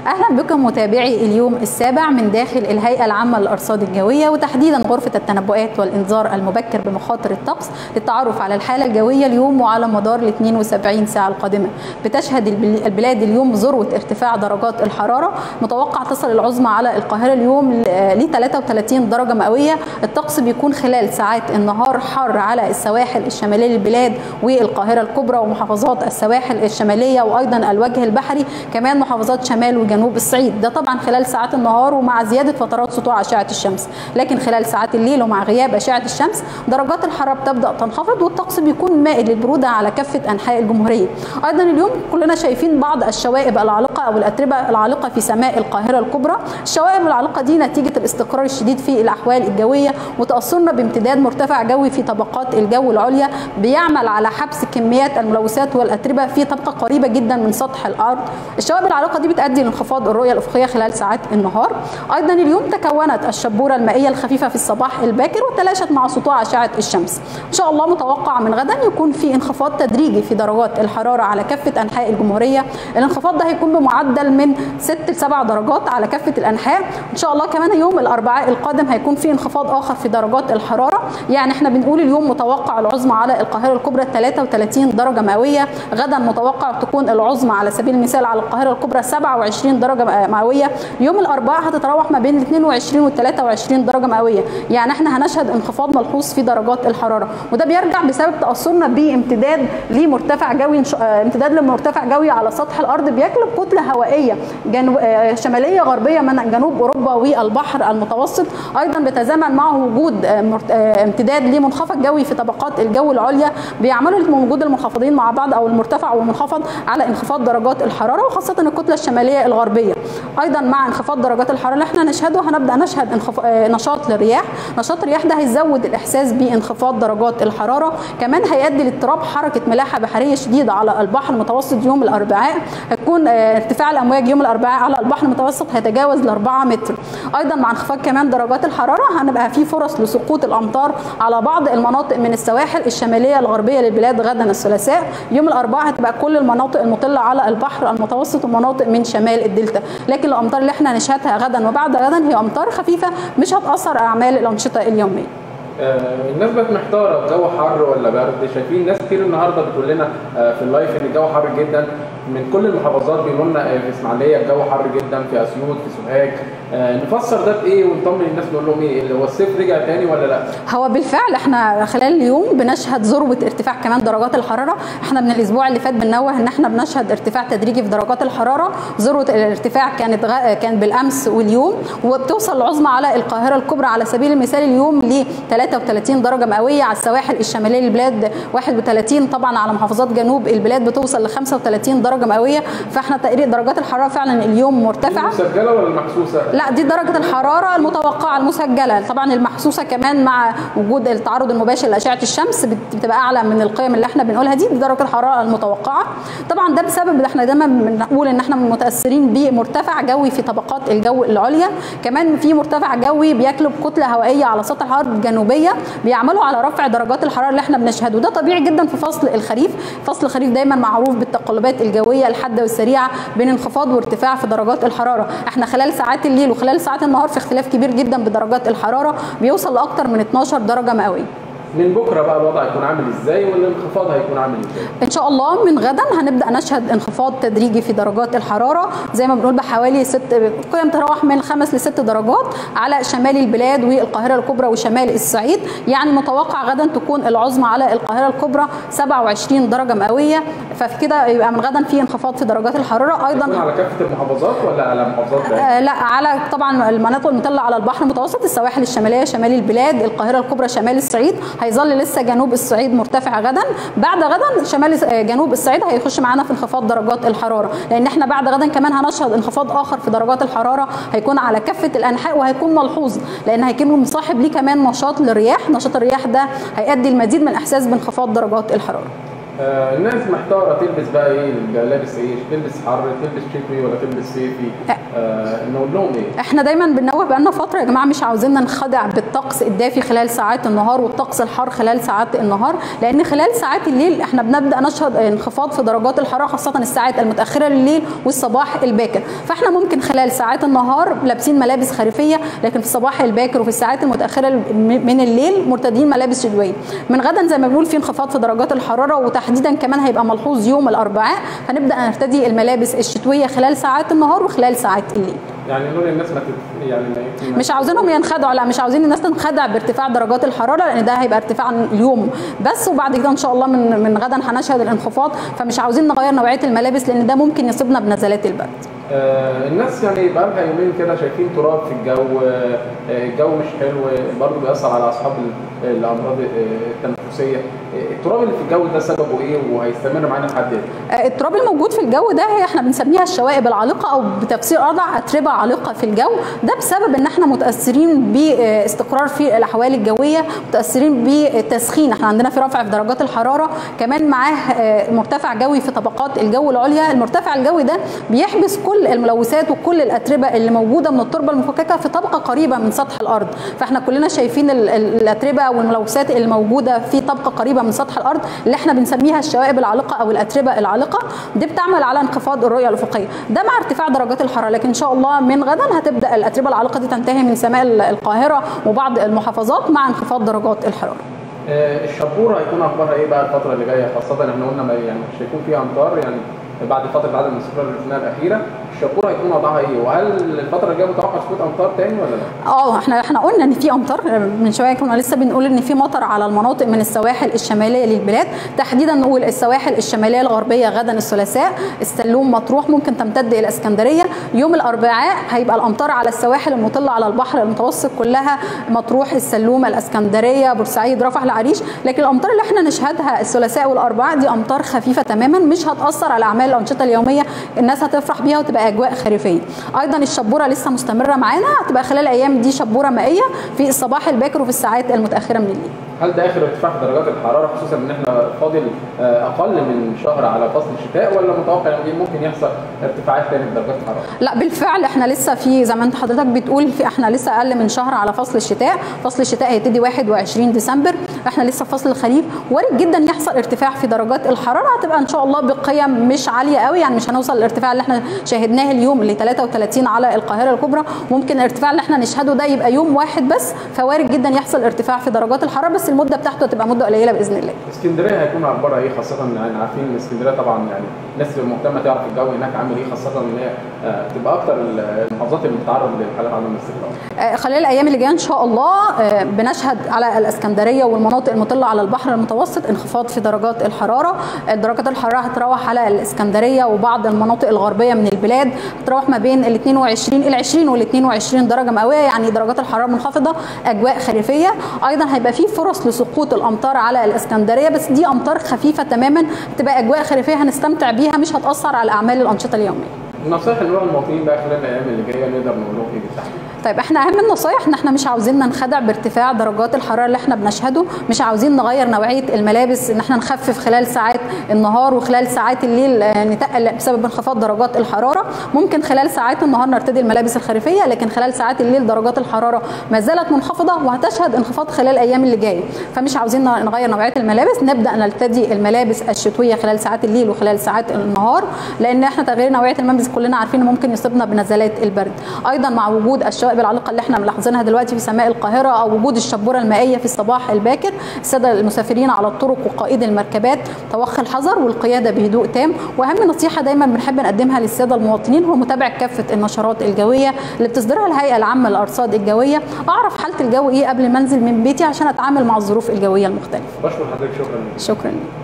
اهلا بكم متابعي اليوم السابع من داخل الهيئه العامه للارصاد الجويه وتحديدا غرفه التنبؤات والانذار المبكر بمخاطر الطقس للتعرف على الحاله الجويه اليوم وعلى مدار ال 72 ساعه القادمه بتشهد البلاد اليوم ذروه ارتفاع درجات الحراره متوقع تصل العظمى على القاهره اليوم ل 33 درجه مئويه الطقس بيكون خلال ساعات النهار حار على السواحل الشماليه للبلاد والقاهره الكبرى ومحافظات السواحل الشماليه وايضا الوجه البحري كمان محافظات شمال وجنوب الصعيد ده طبعا خلال ساعات النهار ومع زياده فترات سطوع اشعه الشمس لكن خلال ساعات الليل ومع غياب اشعه الشمس درجات الحراره بتبدا تنخفض والطقس بيكون مائل للبروده على كافه انحاء الجمهوريه ايضا اليوم كلنا شايفين بعض الشوائب العالقه او الاتربه العالقه في سماء القاهره الكبرى الشوائب العالقه دي نتيجه الاستقرار الشديد في الاحوال الجويه وتاثرنا بامتداد مرتفع جوي في طبقات الجو العليا بيعمل على حبس كميات الملوثات والاتربه في طبقه قريبه جدا من سطح الارض الشوائب العالقه دي بتؤدي لانخفاض الرؤيه الافقيه خلال ساعات النهار ايضا اليوم تكونت الشبوره المائيه الخفيفه في الصباح الباكر وتلاشت مع سطوع اشعه الشمس ان شاء الله متوقع من غدا يكون في انخفاض تدريجي في درجات الحراره على كافه انحاء الجمهوريه الانخفاض ده هيكون بمعدل من 6 ل 7 درجات على كافه الانحاء ان شاء الله كمان يوم الاربعاء القادم هيكون في انخفاض اخر في درجات الحراره يعني احنا بنقول اليوم متوقع العظمى على القاهره الكبرى 33 درجه مئويه غدا متوقع تكون العظمى على سبيل المثال على القاهره الكبرى 27 درجه مئويه يوم الاربعاء هتتراوح ما بين 22 و 23 درجه مئويه يعني احنا هنشهد انخفاض ملحوظ في درجات الحراره وده بيرجع بسبب تاثرنا بامتداد لمرتفع جوي امتداد لمرتفع جوي على سطح الارض بيجلب كتله هوائيه جنو... شماليه غربيه من جنوب اوروبا والبحر المتوسط ايضا بيتزامن معه وجود امتداد لمنخفض جوي في طبقات الجو العليا بيعملوا وجود المنخفضين مع بعض او المرتفع والمنخفض على انخفاض درجات الحراره وخاصه الكتله الشماليه الغربيه ايضا مع انخفاض درجات الحراره اللي احنا نشهده هنبدا نشهد انخف... نشاط للرياح نشاط الرياح ده هيزود الاحساس بانخفاض درجات الحراره كمان هيؤدي لاضطراب حركه ملاحه بحريه شديده على البحر المتوسط يوم الاربعاء هتكون ارتفاع الامواج يوم الاربعاء على البحر المتوسط هيتجاوز ل 4 متر ايضا مع انخفاض كمان درجات الحراره هنبقى في فرص لسقوط الامطار على بعض المناطق من السواحل الشماليه الغربيه للبلاد غدا الثلاثاء يوم الاربعاء هتبقى كل المناطق المطله على البحر المتوسط ومناطق من شمال الدلتا لكن الامطار اللي احنا نشهدها غدا وبعد غدا هي امطار خفيفه مش هتاثر اعمال الانشطه اليوميه آه الناس بقت محتاره الجو حر ولا برد شايفين ناس كتير النهارده بتقول لنا آه في اللايف ان الجو حر جدا من كل المحافظات بيقولوا لنا في اسماعيليه الجو حر جدا في اسيوط في سوهاج آه نفسر ده بايه ونطمن الناس نقول لهم ايه هو الصيف رجع تاني ولا لا؟ هو بالفعل احنا خلال اليوم بنشهد ذروه ارتفاع كمان درجات الحراره احنا من الاسبوع اللي فات بنوه ان احنا بنشهد ارتفاع تدريجي في درجات الحراره ذروه الارتفاع كانت غ... كان بالامس واليوم وبتوصل العظمى على القاهره الكبرى على سبيل المثال اليوم ل 33 درجه مئويه على السواحل الشماليه للبلاد 31 طبعا على محافظات جنوب البلاد بتوصل ل 35 درجه مئويه فاحنا تقريبا درجات الحراره فعلا اليوم مرتفعه مسجله ولا محسوسه؟ لا دي درجه الحراره المتوقعه المسجله طبعا المحسوسه كمان مع وجود التعرض المباشر لاشعه الشمس بتبقى اعلى من القيم اللي احنا بنقولها دي, دي درجه الحراره المتوقعه طبعا ده بسبب احنا دايما بنقول ان احنا متاثرين بمرتفع جوي في طبقات الجو العليا كمان في مرتفع جوي بيجلب كتله هوائيه على سطح الارض الجنوبيه بيعملوا على رفع درجات الحراره اللي احنا بنشهده ده طبيعي جدا في فصل الخريف فصل الخريف دايما معروف بالتقلبات الجويه الحاده والسريعه بين انخفاض وارتفاع في درجات الحراره احنا خلال ساعات الليل وخلال ساعات النهار في اختلاف كبير جدا بدرجات الحراره بيوصل لاكثر من 12 درجه مئويه من بكره بقى الوضع هيكون عامل ازاي والانخفاض هيكون عامل ازاي؟ ان شاء الله من غدا هنبدا نشهد انخفاض تدريجي في درجات الحراره زي ما بنقول بحوالي ست قيم تتراوح من خمس لست درجات على شمال البلاد والقاهره الكبرى وشمال الصعيد يعني متوقع غدا تكون العظمى على القاهره الكبرى 27 درجه مئويه ففي كده يبقى من غدا في انخفاض في درجات الحراره ايضا على كافه المحافظات ولا على محافظات آه لا على طبعا المناطق المطله على البحر المتوسط السواحل الشماليه شمال البلاد القاهره الكبرى شمال الصعيد هيظل لسه جنوب الصعيد مرتفع غدا بعد غدا شمال جنوب الصعيد هيخش معانا في انخفاض درجات الحراره لان احنا بعد غدا كمان هنشهد انخفاض اخر في درجات الحراره هيكون على كافه الانحاء وهيكون ملحوظ لان هيكون مصاحب ليه كمان نشاط للرياح نشاط الرياح ده هيؤدي المزيد من الاحساس بانخفاض درجات الحراره آه، الناس محتاره تلبس بقى ايه لابس ايه تلبس حر تلبس شتوي ولا تلبس صيفي آه نقول لهم ايه احنا دايما بننوه بقالنا فتره يا جماعه مش عاوزين ننخدع بالطقس الدافي خلال ساعات النهار والطقس الحار خلال ساعات النهار لان خلال ساعات الليل احنا بنبدا نشهد انخفاض في درجات الحراره خاصه الساعات المتاخره لليل والصباح الباكر فاحنا ممكن خلال ساعات النهار لابسين ملابس خريفيه لكن في الصباح الباكر وفي الساعات المتاخره من الليل مرتدين ملابس شتويه من غدا زي ما بنقول في انخفاض في درجات الحراره وتحديدا كمان هيبقى ملحوظ يوم الاربعاء هنبدا نرتدي الملابس الشتويه خلال ساعات النهار وخلال ساعات الليل يعني نقول للناس ما تت... يعني ما مش عاوزينهم ينخدعوا لا مش عاوزين الناس تنخدع بارتفاع درجات الحراره لان ده هيبقى ارتفاع اليوم بس وبعد كده ان شاء الله من من غدا هنشهد الانخفاض فمش عاوزين نغير نوعيه الملابس لان ده ممكن يصيبنا بنزلات البرد آه الناس يعني بقى لها يومين كده شايفين تراب في الجو آه الجو مش حلو برضه بيأثر على اصحاب الامراض التنفسيه التراب اللي في الجو ده سببه ايه وهيستمر معانا لحد ايه؟ التراب الموجود في الجو ده هي احنا بنسميها الشوائب العالقه او بتفسير اضع اتربه عالقه في الجو ده بسبب ان احنا متاثرين باستقرار في الاحوال الجويه متاثرين بالتسخين احنا عندنا في رفع في درجات الحراره كمان معاه مرتفع جوي في طبقات الجو العليا المرتفع الجوي ده بيحبس كل الملوثات وكل الاتربه اللي موجوده من التربه المفككه في طبقه قريبه من سطح الارض فاحنا كلنا شايفين الاتربه والملوثات اللي موجوده في طبقه قريبه من سطح الارض اللي احنا بنسميها الشوائب العالقه او الاتربه العالقه دي بتعمل على انخفاض الرؤيه الافقيه ده مع ارتفاع درجات الحراره لكن ان شاء الله من غدا هتبدا الاتربه العالقه دي تنتهي من سماء القاهره وبعض المحافظات مع انخفاض درجات الحراره آه الشبوره هيكون اخبارها ايه بقى الفتره اللي جايه خاصه احنا قلنا يعني مش هيكون فيها امطار يعني بعد فتره عدم الاستقرار اللي شفناها الاخيره الشبوره هيكون وضعها ايه وهل الفتره الجايه متوقع سقوط امطار تاني ولا لا؟ اه احنا احنا قلنا ان في امطار من شويه كنا لسه بنقول ان في مطر على المناطق من السواحل الشماليه للبلاد تحديدا نقول السواحل الشماليه الغربيه غدا الثلاثاء السلوم مطروح ممكن تمتد الى اسكندريه يوم الاربعاء هيبقى الامطار على السواحل المطله على البحر المتوسط كلها مطروح السلوم الاسكندريه بورسعيد رفح العريش لكن الامطار اللي احنا نشهدها الثلاثاء والاربعاء دي امطار خفيفه تماما مش هتاثر على اعمال الانشطه اليوميه الناس هتفرح بيها وتبقى اجواء خريفيه ايضا الشبوره لسه مستمره معانا هتبقى خلال الايام دي شبوره مائيه في الصباح الباكر وفي الساعات المتاخره من الليل هل ده اخر ارتفاع في درجات الحراره خصوصا ان احنا فاضل اقل من شهر على فصل الشتاء ولا متوقع ان ممكن يحصل ارتفاعات تاني في درجات الحراره؟ لا بالفعل احنا لسه في زي ما انت حضرتك بتقول في احنا لسه اقل من شهر على فصل الشتاء، فصل الشتاء هيبتدي 21 ديسمبر، احنا لسه في فصل الخريف، وارد جدا يحصل ارتفاع في درجات الحراره هتبقى ان شاء الله بقيم مش عاليه قوي يعني مش هنوصل للارتفاع اللي احنا شاهدناه اليوم اللي 33 على القاهره الكبرى، ممكن الارتفاع اللي احنا نشهده ده يبقى يوم واحد بس فوارد جدا يحصل ارتفاع في درجات الحراره بس المده بتاعته تبقى مده قليله باذن الله. اسكندريه هيكون اخبارها ايه خاصه يعني عارفين ان اسكندريه طبعا يعني الناس مهتمه تعرف الجو هناك عامل ايه خاصه ان هي تبقى اكتر المحافظات اللي بتتعرض للحالات عدم الاستقرار. خلال الايام اللي جايه ان شاء الله بنشهد على الاسكندريه والمناطق المطله على البحر المتوسط انخفاض في درجات الحراره، درجات الحراره هتروح على الاسكندريه وبعض المناطق الغربيه من البلاد هتروح ما بين ال 22 ال 20 وال 22 درجه مئويه يعني درجات الحراره منخفضه اجواء خريفيه، ايضا هيبقى في فرص لسقوط الامطار على الاسكندريه بس دي امطار خفيفه تماما تبقى اجواء خريفيه هنستمتع بيها مش هتاثر على اعمال الانشطه اليوميه. النصائح اللي نقولها للمواطنين بقى خلال الايام اللي جايه نقدر نقول لهم ايه بالتحديد؟ طيب احنا اهم النصايح ان احنا مش عاوزين ننخدع بارتفاع درجات الحراره اللي احنا بنشهده مش عاوزين نغير نوعيه الملابس ان احنا نخفف خلال ساعات النهار وخلال ساعات الليل نتقل بسبب انخفاض درجات الحراره ممكن خلال ساعات النهار نرتدي الملابس الخريفيه لكن خلال ساعات الليل درجات الحراره ما زالت منخفضه وهتشهد انخفاض خلال الايام اللي جايه فمش عاوزين نغير نوعيه الملابس نبدا نرتدي الملابس الشتويه خلال ساعات الليل وخلال ساعات النهار لان احنا تغيير نوعيه الملابس كلنا عارفين ممكن يصيبنا بنزلات البرد ايضا مع وجود الشوائب العالقه اللي احنا ملاحظينها دلوقتي في سماء القاهره او وجود الشبوره المائيه في الصباح الباكر الساده المسافرين على الطرق وقائد المركبات توخي الحذر والقياده بهدوء تام واهم نصيحه دايما بنحب نقدمها للساده المواطنين هو متابعه كافه النشرات الجويه اللي بتصدرها الهيئه العامه للارصاد الجويه اعرف حاله الجو ايه قبل ما انزل من بيتي عشان اتعامل مع الظروف الجويه المختلفه بشكر حضرتك شكرا شكرا